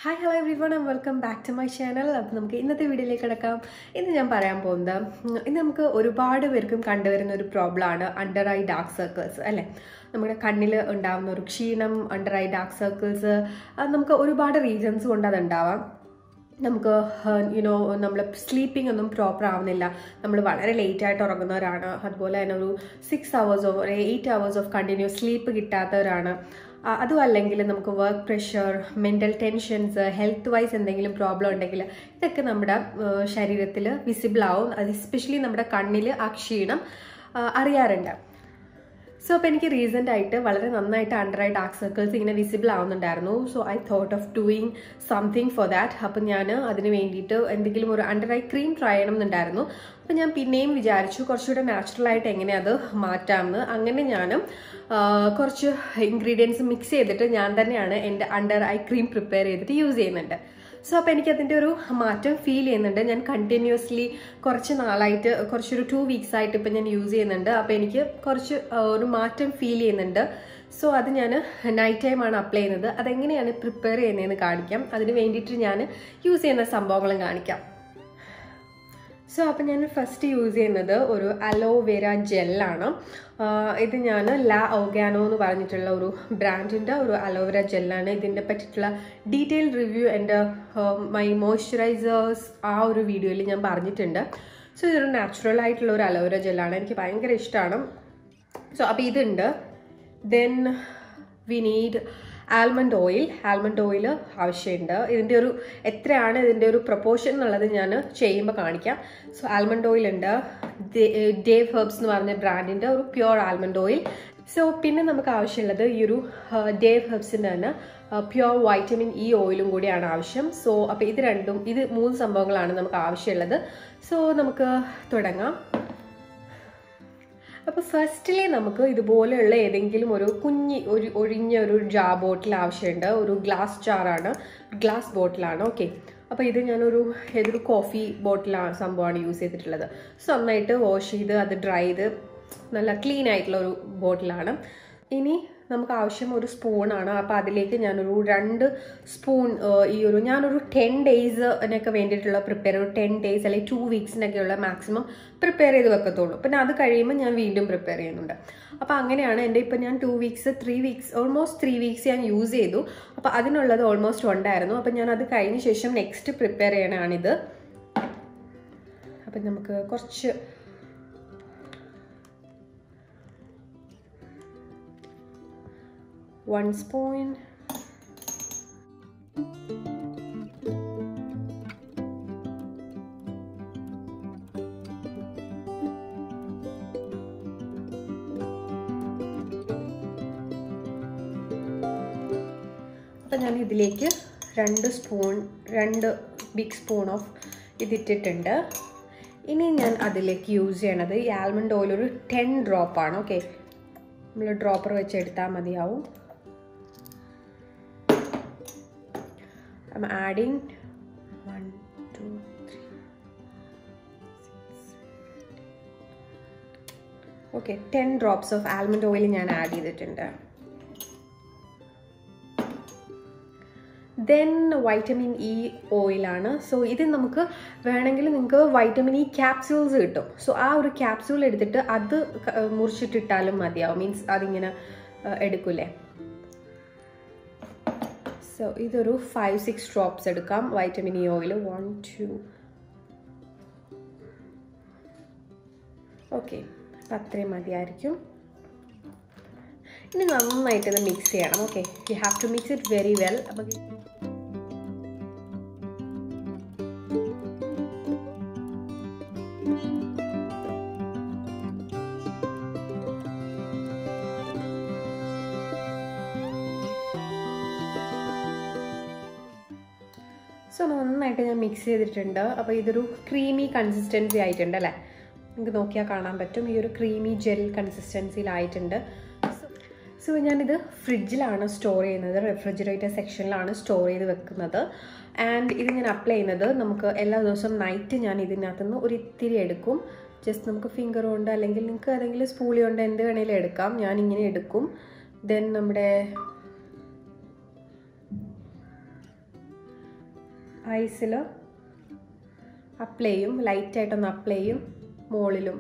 hi hello everyone and welcome back to my channel അപ്പോൾ നമുക്ക് ഇന്നത്തെ വീഡിയോയിലേക്ക് കിടക്കാം ഇന്ന് ഞാൻ പറയാൻ പോകുന്നത് ഉം, ഇന്ന് നമുക്ക് ഒരുപാട് പേർക്കും കണ്ടുവരുന്ന ഒരു പ്രോബ്ലമാണ് അണ്ടർ ഐ ഡാർക്ക് സർക്കിൾസ് അല്ലേ നമ്മുടെ കണ്ണിൽ ഉണ്ടാകുന്ന ഒരു ക്ഷീണം അണ്ടർ ഐ ഡാർക്ക് സർക്കിൾസ് നമുക്ക് ഒരുപാട് റീസൺസ് കൊണ്ട് അതുണ്ടാവാം നമുക്ക് യുനോ നമ്മൾ സ്ലീപ്പിംഗ് ഒന്നും പ്രോപ്പർ ആവുന്നില്ല നമ്മൾ വളരെ ലേറ്റ് ആയിട്ട് ഉറങ്ങുന്നവരാണ് അതുപോലെ തന്നെ ഒരു സിക്സ് അവേഴ്സ് ഓഫ് ഒരു eight hours of continuous sleep കിട്ടാത്തവരാണ് ആ, അതും അല്ലെങ്കിൽ നമുക്ക് work pressure mental tensions health wise എന്തെങ്കിലും പ്രോബ്ലം ഉണ്ടെങ്കിൽ ഇതൊക്കെ നമ്മുടെ ശരീരത്തിൽ വിസിബിൾ ആവും അത് എസ്പെഷ്യലി നമ്മുടെ കണ്ണിൽ ആ ക്ഷീണം ആ, അറിയാറുണ്ട് സോ അപ്പോൾ എനിക്ക് റീസെൻ്റ് ആയിട്ട് വളരെ നന്നായിട്ട് അണ്ടർ ഐ ഡാർക്ക് സർക്കിൾസ് ഇങ്ങനെ വിസിബിൾ ആവുന്നുണ്ടായിരുന്നു so I thought of doing something for that അപ്പം ഞാൻ അതിന് വേണ്ടിയിട്ട് എന്തെങ്കിലും ഒരു അണ്ടർ ഐ ക്രീം ട്രൈ ചെയ്യണം എന്നുണ്ടായിരുന്നു അപ്പം ഞാൻ പിന്നെയും വിചാരിച്ചു കുറച്ചുകൂടെ നാച്ചുറൽ ആയിട്ട് എങ്ങനെ അത് മാറ്റാമെന്ന് അങ്ങനെ ഞാൻ കുറച്ച് ഇൻഗ്രീഡിയൻസ് മിക്സ് ചെയ്തിട്ട് ഞാൻ തന്നെയാണ് എൻ്റെ അണ്ടർ ഐ ക്രീം പ്രിപ്പയർ ചെയ്തിട്ട് യൂസ് ചെയ്യുന്നുണ്ട് സോ അപ്പോൾ എനിക്ക് അതിൻ്റെ ഒരു മാറ്റം ഫീൽ ചെയ്യുന്നുണ്ട് ഞാൻ കണ്ടിന്യൂസ്ലി കുറച്ച് നാളായിട്ട് കുറച്ചൊരു ടു വീക്സ് ആയിട്ട് ഇപ്പം ഞാൻ യൂസ് ചെയ്യുന്നുണ്ട് അപ്പോൾ എനിക്ക് കുറച്ച് ആ, ഒരു മാറ്റം ഫീൽ ചെയ്യുന്നുണ്ട് സോ അത് ഞാൻ നൈറ്റ് ടൈമാണ് അപ്ലൈ ചെയ്യുന്നത് അതെങ്ങനെയാണ് പ്രിപ്പയർ ചെയ്യുന്നതെന്ന് കാണിക്കാം അതിന് വേണ്ടിയിട്ട് ഞാൻ യൂസ് ചെയ്യുന്ന സംഭവങ്ങളും കാണിക്കാം സോ അപ്പം ഞാൻ ഫസ്റ്റ് യൂസ് ചെയ്യുന്നത് ഒരു അലോവേര ജെല്ലാണ് ഇത് ഞാൻ ലാ ഓർഗാനോ എന്ന് പറഞ്ഞിട്ടുള്ള ഒരു ബ്രാൻഡിൻ്റെ ഒരു അലോവേര ജെല്ലാണ് ഇതിൻ്റെ പറ്റിയിട്ടുള്ള ഡീറ്റെയിൽ റിവ്യൂ എൻ്റെ മൈ മോയ്സ്ചറൈസേഴ്സ് ആ ഒരു വീഡിയോയിൽ ഞാൻ പറഞ്ഞിട്ടുണ്ട് സോ ഇതൊരു നാച്ചുറൽ ആയിട്ടുള്ള ഒരു അലോവേര ജെല്ലാണ് എനിക്ക് ഭയങ്കര ഇഷ്ടമാണ് സോ അപ്പോൾ ഇതുണ്ട് then we need almond oil almond oil ആവശ്യമുണ്ട് ഇതിൻ്റെ ഒരു എത്രയാണ് ഇതിൻ്റെ ഒരു പ്രൊപ്പോർഷൻ എന്നുള്ളത് ഞാൻ ചെയ്യുമ്പോൾ കാണിക്കാം സോ ആൽമണ്ട് ഓയിൽ ഉണ്ട് ഡേവ് ഹെർബ്സ് എന്ന് പറഞ്ഞ ബ്രാൻഡിൻ്റെ ഒരു പ്യുവർ ആൽമണ്ട് ഓയിൽ സോ പിന്നെ നമുക്ക് ആവശ്യമുള്ളത് ഈ ഒരു ഡേവ് ഹെർബ്സിൻ്റെ തന്നെ പ്യുവർ വൈറ്റമിൻ ഇ ഓയിലും കൂടിയാണ് ആവശ്യം സോ അപ്പോൾ ഇത് രണ്ടും ഇത് മൂന്ന് സംഭവങ്ങളാണ് നമുക്ക് ആവശ്യമുള്ളത് സോ നമുക്ക് തുടങ്ങാം അപ്പോൾ ഫസ്റ്റിലെ നമുക്ക് ഇതുപോലെയുള്ള ഏതെങ്കിലും ഒരു കുഞ്ഞി ഒരു ഒഴിഞ്ഞ ഒരു ജാ ബോട്ടിൽ ആവശ്യമുണ്ട് ഒരു ഗ്ലാസ് ജാറാണ് ഗ്ലാസ് ബോട്ടിലാണ് ഓക്കെ അപ്പോൾ ഇത് ഞാനൊരു ഏതൊരു കോഫി ബോട്ടിലാണ് സംഭവമാണ് യൂസ് ചെയ്തിട്ടുള്ളത് സോ നന്നായിട്ട് വാഷ് ചെയ്ത് അത് ഡ്രൈ ചെയ്ത് നല്ല ക്ലീൻ ആയിട്ടുള്ള ഒരു ബോട്ടിലാണ് ഇനി നമുക്ക് ആവശ്യം ഒരു സ്പൂണാണ് അപ്പോൾ അതിലേക്ക് ഞാനൊരു രണ്ട് സ്പൂൺ ഈ ഒരു ഞാനൊരു ടെൻ ഡേയ്സിനൊക്കെ വേണ്ടിയിട്ടുള്ള പ്രിപ്പയർ ഒരു ടെൻ ഡേയ്സ് അല്ലെങ്കിൽ ടു വീക്സിനൊക്കെയുള്ള മാക്സിമം പ്രിപ്പയർ ചെയ്ത് വെക്കത്തുള്ളൂ പിന്നെ അത് കഴിയുമ്പോൾ ഞാൻ വീണ്ടും പ്രിപ്പയർ ചെയ്യുന്നുണ്ട് അപ്പോൾ അങ്ങനെയാണ് എൻ്റെ ഇപ്പം ഞാൻ two weeks three weeks almost three weeks ഞാൻ യൂസ് ചെയ്തു അപ്പോൾ അതിനുള്ളത് ഓൾമോസ്റ്റ് ഉണ്ടായിരുന്നു അപ്പം ഞാൻ അത് കഴിഞ്ഞ ശേഷം നെക്സ്റ്റ് പ്രിപ്പയർ ചെയ്യണമാണിത് അപ്പം നമുക്ക് കുറച്ച് one spoon അപ്പം ഞാൻ ഇതിലേക്ക് രണ്ട് സ്പൂൺ രണ്ട് ബിഗ് സ്പൂൺ ഓഫ് ഇതിട്ടിട്ടുണ്ട് ഇനി ഞാൻ അതിലേക്ക് യൂസ് ചെയ്യണത് ഈ ആൽമണ്ട് ഓയിൽ ഒരു ടെൻ ഡ്രോപ്പാണ് ഓക്കെ നമ്മൾ ഡ്രോപ്പർ വെച്ച് എടുത്താൽ മതിയാവും I'm adding one, two, three, okay ten drops of almond oil ഞാൻ ആഡ് ചെയ്തിട്ടുണ്ട് ദെൻ വൈറ്റമിൻ ഇ ഓയിലാണ് സോ ഇത് നമുക്ക് വേണമെങ്കിൽ നിങ്ങൾക്ക് വൈറ്റമിൻ ഇ ക്യാപ്സ്യൂൾസ് കിട്ടും സോ ആ ഒരു ക്യാപ്സ്യൂൾ എടുത്തിട്ട് അത് ക- മുറിച്ചിട്ടിട്ടാലും മതിയാവും മീൻസ് അതിങ്ങനെ ഏഹ്, എടുക്കൂലേ സോ ഇതൊരു ഫൈവ് സിക്സ് ഡ്രോപ്സ് എടുക്കാം vitamin E oil one two okay അപ്പം അത്രയും മതിയായിരിക്കും ഇനി നന്നായിട്ട് ഇത് മിക്സ് ചെയ്യണം okay you have to mix it very well അപ്പം സോ നന്നായിട്ട് ഞാൻ മിക്സ് ചെയ്തിട്ടുണ്ട് അപ്പോൾ ഇതൊരു ക്രീമി കൺസിസ്റ്റൻസി ആയിട്ടുണ്ട് അല്ലേ നിങ്ങൾക്ക് നോക്കിയാൽ കാണാൻ പറ്റും ഈ ഒരു ക്രീമി ജെൽ കൺസിസ്റ്റൻസിയിലായിട്ടുണ്ട് സോ ഞാനിത് ഫ്രിഡ്ജിലാണ് സ്റ്റോർ ചെയ്യുന്നത് റെഫ്രിജറേറ്റർ സെക്ഷനിലാണ് സ്റ്റോർ ചെയ്ത് വെക്കുന്നത് ആൻഡ് ഇത് ഞാൻ അപ്ലൈ ചെയ്യുന്നത് നമുക്ക് എല്ലാ ദിവസവും നൈറ്റ് ഞാൻ ഇതിനകത്തുനിന്ന് ഒരു ഇത്തിരി എടുക്കും ജസ്റ്റ് നമുക്ക് ഫിംഗർ കൊണ്ട് അല്ലെങ്കിൽ നിങ്ങൾക്ക് ഏതെങ്കിലും സ്പൂളി കൊണ്ട് എന്ത് വേണേലും എടുക്കാം ഞാൻ ഇങ്ങനെ എടുക്കും ദെൻ നമ്മുടെ ഐസിൽ അപ്ലൈ ചെയ്യും ലൈറ്റായിട്ടൊന്ന് അപ്ലൈ ചെയ്യും മുകളിലും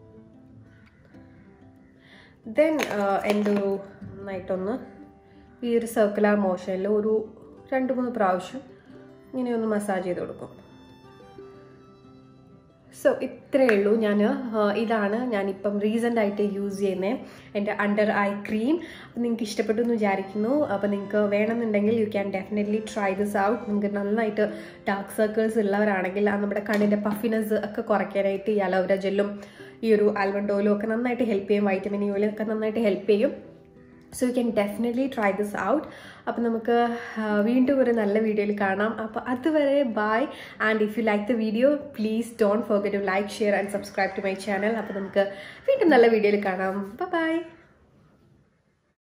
ദെൻ എൻ്റെ ഒരു നന്നായിട്ടൊന്ന് ഈ ഒരു സർക്കുലർ മോഷനിൽ ഒരു രണ്ട് മൂന്ന് പ്രാവശ്യം ഇങ്ങനെ ഒന്ന് മസാജ് ചെയ്ത് കൊടുക്കും സോ ഇത്രയേ ഉള്ളൂ ഞാൻ ഇതാണ് ഞാനിപ്പം റീസെൻ്റ് ആയിട്ട് യൂസ് ചെയ്യുന്നത് എൻ്റെ അണ്ടർ ഐ ക്രീം നിങ്ങൾക്ക് ഇഷ്ടപ്പെട്ടു എന്ന് വിചാരിക്കുന്നു അപ്പോൾ നിങ്ങൾക്ക് വേണമെന്നുണ്ടെങ്കിൽ you can definitely try this out നിങ്ങൾക്ക് നന്നായിട്ട് ഡാർക്ക് സർക്കിൾസ് ഉള്ളവരാണെങ്കിൽ ആ നമ്മുടെ കണ്ണിൻ്റെ പഫിനെസ് ഒക്കെ കുറയ്ക്കാനായിട്ട് ഈ അലോവര ജെല്ലും ഈ ഒരു ആൽമണ്ട് ഓയിലും ഒക്കെ നന്നായിട്ട് ഹെൽപ്പ് ചെയ്യും വൈറ്റമിൻ ഓയിലും ഒക്കെ നന്നായിട്ട് ഹെൽപ്പ് ചെയ്യും so you can definitely try this out അപ്പോൾ നമുക്ക് വീണ്ടും ഒരു നല്ല വീഡിയോയിൽ കാണാം അപ്പോൾ അതുവരെ bye and if you like the video please don't forget to like share and subscribe to my channel അപ്പോൾ നമുക്ക് വീണ്ടും നല്ല വീഡിയോയിൽ കാണാം ബൈ